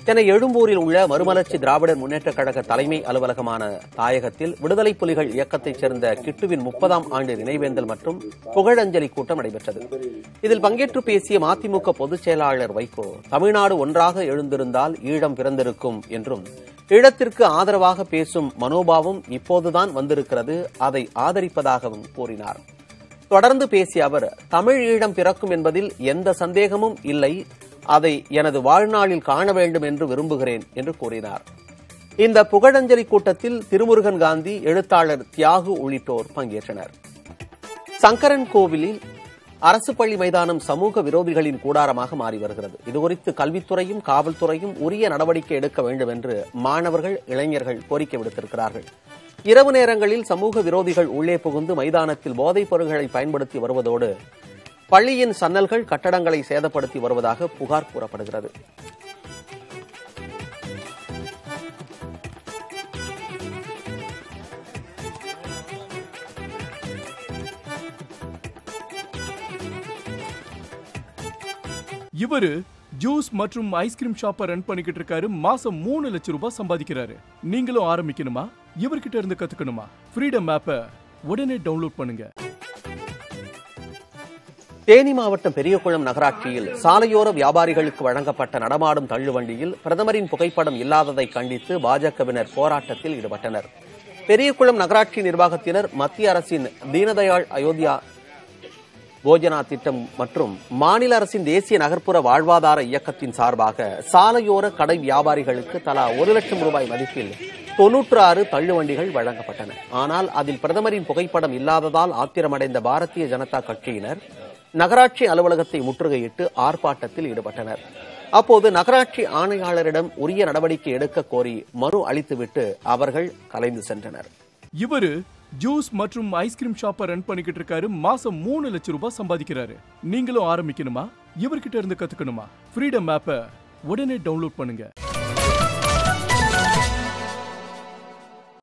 சென்னை எழும்பூரில் உள்ள மறுமலர்ச்சி திராவிடர் முன்னேற்றக் கழக தலைமை அலுவலகமான தாயகத்தில் விடுதலை புலிகள் இயக்கத்தைச் சேர்ந்த கிட்டுவின் முப்பதாம் ஆண்டு நினைவேந்தல் மற்றும் புகழஞ்சலி கூட்டம் நடைபெற்றது இதில் பங்கேற்று பேசிய மதிமுக பொதுச் செயலாளர் வைகோ தமிழ்நாடு ஒன்றாக எழுந்திருந்தால் ஈழம் பிறந்திருக்கும் என்றும் ஈழத்திற்கு ஆதரவாக பேசும் மனோபாவம் இப்போதுதான் வந்திருக்கிறது அதை ஆதரிப்பதாகவும் கூறினார் தொடர்ந்து பேசிய அவர் தமிழ் ஈழம் பிறக்கும் என்பதில் எந்த சந்தேகமும் இல்லை அதை எனது வாழ்நாளில் காண வேண்டும் என்று விரும்புகிறேன் என்று கூறினார் இந்த புகழஞ்சலி கூட்டத்தில் திருமுருகன் காந்தி எழுத்தாளர் தியாகு உள்ளிட்டோர் பங்கேற்றனர் சங்கரன் கோவிலில் அரசு பள்ளி மைதானம் சமூக விரோதிகளின் கூடாரமாக மாறி வருகிறது இதுகுறித்து கல்வித்துறையும் காவல்துறையும் உரிய நடவடிக்கை எடுக்க வேண்டும் என்று மாணவர்கள் இளைஞர்கள் கோரிக்கை விடுத்திருக்கிறார்கள் இரவு நேரங்களில் சமூக விரோதிகள் உள்ளே புகுந்து மைதானத்தில் போதைப் பொருட்களை பயன்படுத்தி வருவதோடு பள்ளியின் சன்னல்கள் கட்டடங்களை சேதப்படுத்தி வருவதாக புகார் கூறப்படுகிறது இவரு ஜூஸ் மற்றும் ஐஸ்கிரீம் ஷாப்பை ரன் பண்ணிக்கிட்டு இருக்காரு மாசம் மூணு லட்சம் ரூபாய் சம்பாதிக்கிறாரு நீங்களும் ஆரம்பிக்கணுமா இவர்கிட்ட இருந்து கத்துக்கணுமா ஃப்ரீடம் ஆப்பை உடனே டவுன்லோட் பண்ணுங்க தேனி மாவட்டம் பெரியகுளம் நகராட்சியில் சாலையோர வியாபாரிகளுக்கு வழங்கப்பட்ட நடமாடும் தள்ளுவண்டியில் பிரதமரின் புகைப்படம் இல்லாததை கண்டித்து பாஜகவினர் போராட்டத்தில் ஈடுபட்டனர் பெரியகுளம் நகராட்சி நிர்வாகத்தினர் மத்திய அரசின் தீனதயாள் அயோத்தியா போஜனா திட்டம் மற்றும் மாநில அரசின் தேசிய நகர்ப்புற வாழ்வாதார இயக்கத்தின் சார்பாக சாலையோர கடை வியாபாரிகளுக்கு தலா ஒரு லட்சம் ரூபாய் மதிப்பில் தொன்னூற்று ஆறு தள்ளுவண்டிகள் வழங்கப்பட்டன ஆனால் அதில் பிரதமரின் புகைப்படம் இல்லாததால் ஆத்திரமடைந்த பாரதிய ஜனதா கட்சியினர் நகராட்சி அலுவலகத்தை முற்றுகையிட்டு ஆர்ப்பாட்டத்தில் ஈடுபட்டனர் அப்போது நகராட்சி ஆணையாளரிடம் உரிய நடவடிக்கை எடுக்க கோரி மனு அளித்துவிட்டு அவர்கள் கலைந்து சென்றனர் இவரு ஜூஸ் மற்றும் ஐஸ்கிரீம் ஷாப்பை ரன் பண்ணிக்கிட்டு இருக்காரு மாசம் மூணு லட்சம் ரூபாய் சம்பாதிக்கிறாரு நீங்களும் ஆரம்பிக்கணுமா இவர்கிட்ட இருந்து கத்துக்கணுமா ஃப்ரீடம் ஆப்பை உடனே டவுன்லோட் பண்ணுங்க